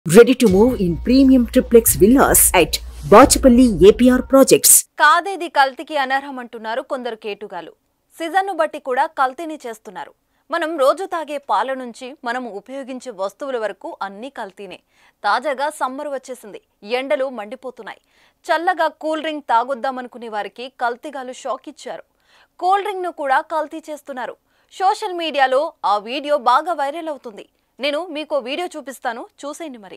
Ready to move in premium triplex villas at Bachapalli APR Projects. కాదేది కల్తీకి అనర్హం అంటున్నారు కొందరు కేటుగాలు సీజన్ను బట్టి కూడా కల్తీని చేస్తున్నారు మనం రోజు తాగే పాల నుంచి మనం ఉపయోగించే వస్తువుల వరకు అన్నీ కల్తీనే తాజాగా సమ్మర్ వచ్చేసింది ఎండలు మండిపోతున్నాయి చల్లగా కూల్ డ్రింక్ తాగొద్దామనుకునే వారికి కల్తీగాలు షాక్ ఇచ్చారు కూల్ డ్రింక్ ను కూడా కల్తీ చేస్తున్నారు సోషల్ మీడియాలో ఆ వీడియో బాగా వైరల్ అవుతుంది నేను మీకు ఓ వీడియో చూపిస్తాను చూసేయండి మరి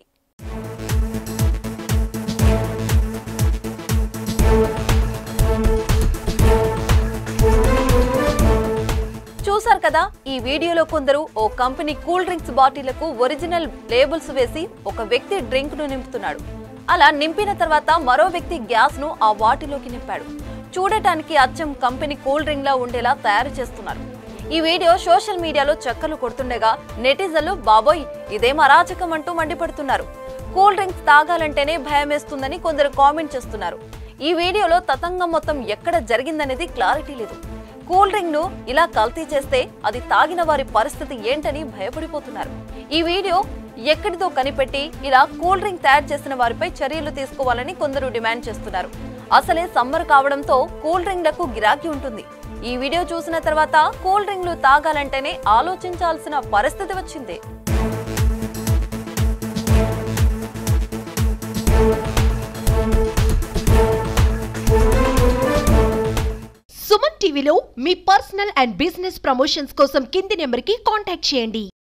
చూశారు కదా ఈ వీడియోలో కొందరు ఓ కంపెనీ కూల్ డ్రింక్స్ బాటిళ్లకు ఒరిజినల్ లేబుల్స్ వేసి ఒక వ్యక్తి డ్రింక్ ను నింపుతున్నాడు అలా నింపిన తర్వాత మరో వ్యక్తి గ్యాస్ ను ఆ బాటిలోకి నింపాడు చూడటానికి అచ్చం కంపెనీ కూల్ డ్రింక్ లా ఉండేలా తయారు చేస్తున్నారు ఈ వీడియో సోషల్ మీడియాలో చక్కర్లు కొడుతుండగా నెటిజన్లు బాబోయ్ ఇదేం అరాచకం అంటూ మండిపడుతున్నారు కూల్ డ్రింక్స్ తాగాలంటేనే భయమేస్తుందని కొందరు కామెంట్ చేస్తున్నారు ఈ వీడియోలో తతంగం మొత్తం ఎక్కడ జరిగిందనేది క్లారిటీ లేదు కూల్ డ్రింక్ ను ఇలా కల్తీ చేస్తే అది తాగిన వారి పరిస్థితి ఏంటని భయపడిపోతున్నారు ఈ వీడియో ఎక్కడితో కనిపెట్టి ఇలా కూల్ డ్రింక్ తయారు చేసిన వారిపై చర్యలు తీసుకోవాలని కొందరు డిమాండ్ చేస్తున్నారు అసలే సమ్మర్ కావడంతో కూల్ డ్రింక్లకు గిరాకీ ఉంటుంది ఈ వీడియో చూసిన తర్వాత కూల్ డ్రింక్లు తాగాలంటేనే ఆలోచించాల్సిన పరిస్థితి వచ్చింది సుమన్ టీవీలో మీ పర్సనల్ అండ్ బిజినెస్ ప్రమోషన్స్ కోసం కింది నెంబర్కి కాంటాక్ట్ చేయండి